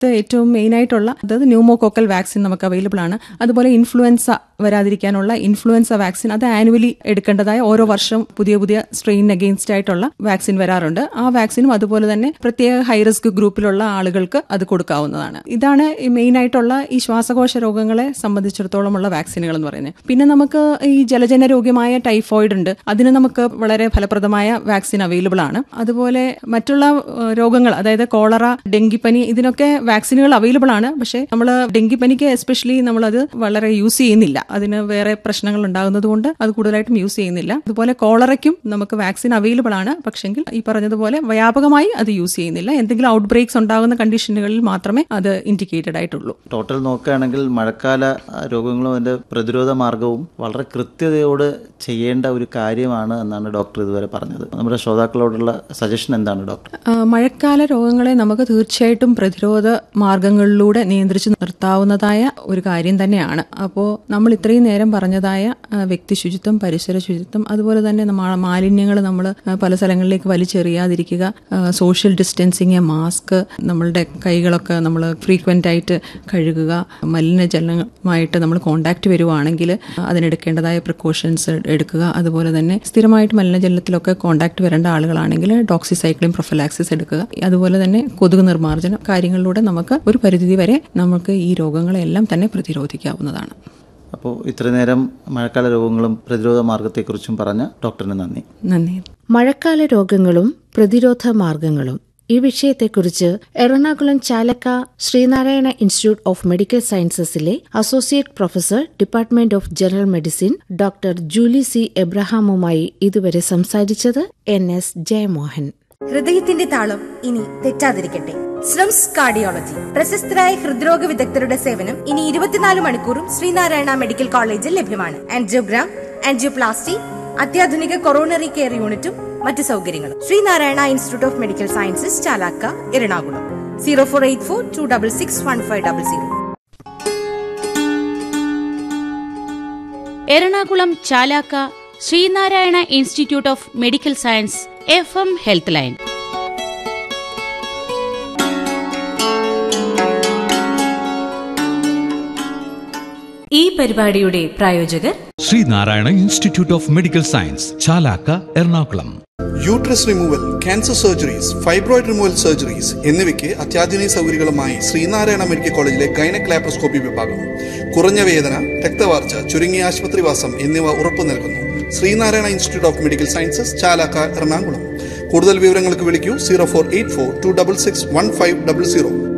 ഏറ്റവും മെയിൻ ആയിട്ടുള്ള അതായത് ന്യൂമോകോക്കൽ വാക്സിൻ നമുക്ക് അവൈലബിൾ ആണ് അതുപോലെ ഇൻഫ്ലുവൻസ വരാതിരിക്കാനുള്ള ഇൻഫ്ലുവൻസ വാക്സിൻ അത് ആനുവലി എടുക്കേണ്ടതായ ഓരോ വർഷം പുതിയ പുതിയ സ്ട്രെയിൻ അഗെയിൻസ്റ്റ് ആയിട്ടുള്ള വാക്സിൻ വരാറുണ്ട് ആ വാക്സിനും അതുപോലെ തന്നെ പ്രത്യേക ഹൈ റിസ്ക് ഗ്രൂപ്പിലുള്ള ആളുകൾക്ക് അത് കൊടുക്കാവുന്നതാണ് ഇതാണ് മെയിൻ ആയിട്ടുള്ള ഈ ശ്വാസകോശ രോഗങ്ങളെ സംബന്ധിച്ചിടത്തോളമുള്ള വാക്സിനുകൾ എന്ന് പറയുന്നത് പിന്നെ നമുക്ക് ഈ ജലജന്യ രോഗമായ ടൈഫോയിഡ് ഉണ്ട് അതിന് നമുക്ക് വളരെ ഫലപ്രദമായ വാക്സിൻ അവൈലബിൾ ആണ് അതുപോലെ മറ്റുള്ള ഏഹ്, രോഗങ്ങൾ അതായത് കോളറ ഡെങ്കിപ്പനി ഇതിനൊക്കെ വാക്സിനുകൾ അവൈലബിൾ ആണ് പക്ഷേ നമ്മൾ ഡെങ്കിപ്പനിക്ക് എസ്പെഷ്യലി നമ്മളത് വളരെ യൂസ് ചെയ്യുന്നില്ല അതിന് വേറെ പ്രശ്നങ്ങൾ ഉണ്ടാകുന്നത് കൊണ്ട് അത് കൂടുതലായിട്ടും യൂസ് ചെയ്യുന്നില്ല അതുപോലെ കോളറയ്ക്കും നമുക്ക് വാക്സിൻ അവൈലബിൾ ആണ് പക്ഷെങ്കിൽ ഈ പറഞ്ഞതുപോലെ വ്യാപകമായി അത് യൂസ് ചെയ്യുന്നില്ല എന്തെങ്കിലും ഔട്ട് ബ്രേക്സ് ഉണ്ടാകുന്ന കണ്ടീഷനുകളിൽ മാത്രമേ അത് ഇൻഡിക്കേറ്റഡ് ആയിട്ടുള്ളൂ ടോട്ടൽ നോക്കുകയാണെങ്കിൽ മഴക്കാല ആ, രോഗങ്ങളും അതിൻ്റെ പ്രതിരോധ മാർഗവും വളരെ കൃത്യതയോട് ചെയ്യേണ്ട ഒരു കാര്യമാണ് എന്നാണ് ഡോക്ടർ ഇതുവരെ പറഞ്ഞത് നമ്മുടെ ശ്രോതാക്കളോടുള്ള സജഷൻ എന്താണ് ഡോക്ടർ ആ, മഴക്കാല രോഗങ്ങളെ നമുക്ക് തീർച്ചയായിട്ടും പ്രതിരോധ മാർഗങ്ങളിലൂടെ നിയന്ത്രിച്ച് നിർത്താവുന്നതായ ഒരു കാര്യം തന്നെയാണ് അപ്പോൾ നമ്മൾ ഇത്രയും നേരം പറഞ്ഞതായ ആ, വ്യക്തി ശുചിത്വം പരിസര ശുചിത്വം അതുപോലെ തന്നെ നമ്മ മാലിന്യങ്ങൾ നമ്മൾ പല സ്ഥലങ്ങളിലേക്ക് വലിച്ചെറിയാതിരിക്കുക ആ, സോഷ്യൽ ഡിസ്റ്റൻസിങ് മാസ്ക് നമ്മളുടെ കൈകളൊക്കെ നമ്മൾ ഫ്രീക്വൻ്റ് ആയിട്ട് കഴുകുക മലിനജലമായിട്ട് നമ്മൾ കോണ്ടാക്ട് വരുവാണെങ്കിൽ അതിനെടുക്കേണ്ടതായ പ്രിക്കോഷൻസ് എടുക്കുക അതുപോലെ തന്നെ സ്ഥിരമായിട്ട് മലിനജലത്തിലൊക്കെ കോണ്ടാക്ട് വരേണ്ട ആളുകളാണെങ്കിൽ ഡോക്സിസൈക്ലിൻ പ്രൊഫലാക്സിസ് എടുക്കുക അതുപോലെ തന്നെ കൊതുക് നിർമ്മാർജ്ജനം കാര്യങ്ങളിലൂടെ നമുക്ക് ഒരു പരിധി വരെ നമുക്ക് ഈ രോഗങ്ങളെല്ലാം തന്നെ പ്രതിരോധിക്കാവുന്നതാണ് അപ്പോൾ ഇത്ര നേരം മഴക്കാല രോഗങ്ങളും പ്രതിരോധ മാർഗത്തെക്കുറിച്ചും പറഞ്ഞ ഡോക്ടറിന് നന്ദി നന്ദി മഴക്കാല രോഗങ്ങളും പ്രതിരോധ മാർഗങ്ങളും ഈ വിഷയത്തെക്കുറിച്ച് Ernakulam Chalakka Sreenarayana institute of medical സയൻസസിലെ associate professor department of general medicine doctor Julie C എബ്രഹാമുമായി ഇതുവരെ സംസാരിച്ചത് എൻ എസ് ജയമോഹൻ ഹൃദയത്തിന്റെ താളം ഇനി തെറ്റാതിരിക്കട്ടെ സ്ലംസ് കാർഡിയോളജി പ്രശസ്തരായ ഹൃദ്രോഗ വിദഗ്ധരുടെ സേവനം ഇനി ഇരുപത്തിനാല് മണിക്കൂറും ശ്രീനാരായണ മെഡിക്കൽ കോളേജിൽ ലഭ്യമാണ് ആൻജിയോഗ്രാം ആൻജിയോപ്ലാസ്റ്റി അത്യാധുനിക കൊറോണറി കെയർ യൂണിറ്റും മറ്റു സൗകര്യങ്ങളും Sreenarayana institute of medical sciences Chalakka Ernakulam zero four eight four two double six one five double zero Ernakulam Chalakka Sreenarayana institute of medical science F M health line ഈ പരിപാടിയുടെ പ്രായോജകർ Sreenarayana institute of medical science Chalakka Ernakulam uterus removal cancer surgeries fibroid removal surgeries എന്നിവയ്ക്ക് അത്യാധുനിക സൗകര്യങ്ങളുമായി Sreenarayana medical കോളേജിലെ gynaec laparoscopy വിഭാഗം കുറഞ്ഞ വേദന രക്തവാർച്ച ചുരുങ്ങിയ ആശുപത്രിവാസം എന്നിവ ഉറപ്പു നൽകുന്നു Sreenarayana institute of medical sciences Chalakka Ernakulam കൂടുതൽ വിവരങ്ങൾക്ക് വിളിക്കൂ zero four eight four two double six one five double zero